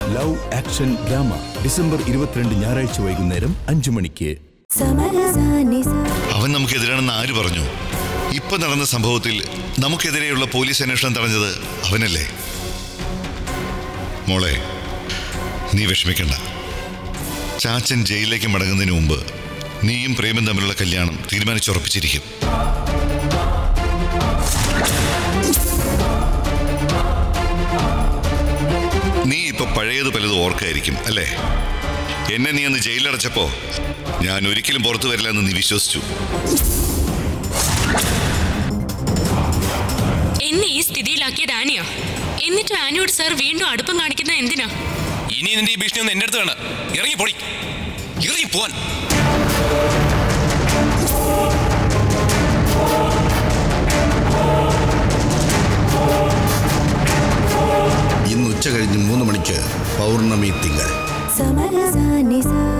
love action drama December ഇരുപത്തിരണ്ട് ഞായറാഴ്ച വൈകുന്നേരം അഞ്ചു മണിക്ക് അവൻ നമുക്കെതിരാണെന്ന് ആര് പറഞ്ഞു ഇപ്പൊ നടന്ന സംഭവത്തിൽ നമുക്കെതിരെയുള്ള പോലീസ് അന്വേഷണം തടഞ്ഞത് അവനല്ലേ മോളെ നീ വിഷമിക്കണ്ട ചാച്ചൻ ജയിലിലേക്ക് മടങ്ങുന്നതിന് മുമ്പ് നീയും പ്രേമം തമ്മിലുള്ള കല്യാണം തീരുമാനിച്ചുറപ്പിച്ചിരിക്കും നീ ഇപ്പൊ പഴയത് പലതും ഓർക്കായിരിക്കും അല്ലേ എന്നെ നീ അന്ന് ജയിലിലടച്ചപ്പോ ഞാൻ ഒരിക്കലും പുറത്തു വരില്ല എന്ന് നീ വിശ്വസിച്ചു എന്നെ ഈ സ്ഥിതിയിലാക്കിയത് ആനിയോ എന്നിട്ട് ആനിയോട് സാർ വീണ്ടും അടുപ്പം കാണിക്കുന്നത് എന്തിനാ ഇനി നിന്റെ ഈ ഭീഷണി ഒന്നും എന്റെ അടുത്ത് വേണ്ട ഇറങ്ങി പോടി ഇറങ്ങി പോവാൻ ഇന്ന് ഉച്ച കഴിഞ്ഞ് മൂന്ന് മണിക്ക് പൗർണമി തിങ്കൾ സമരസാനിസ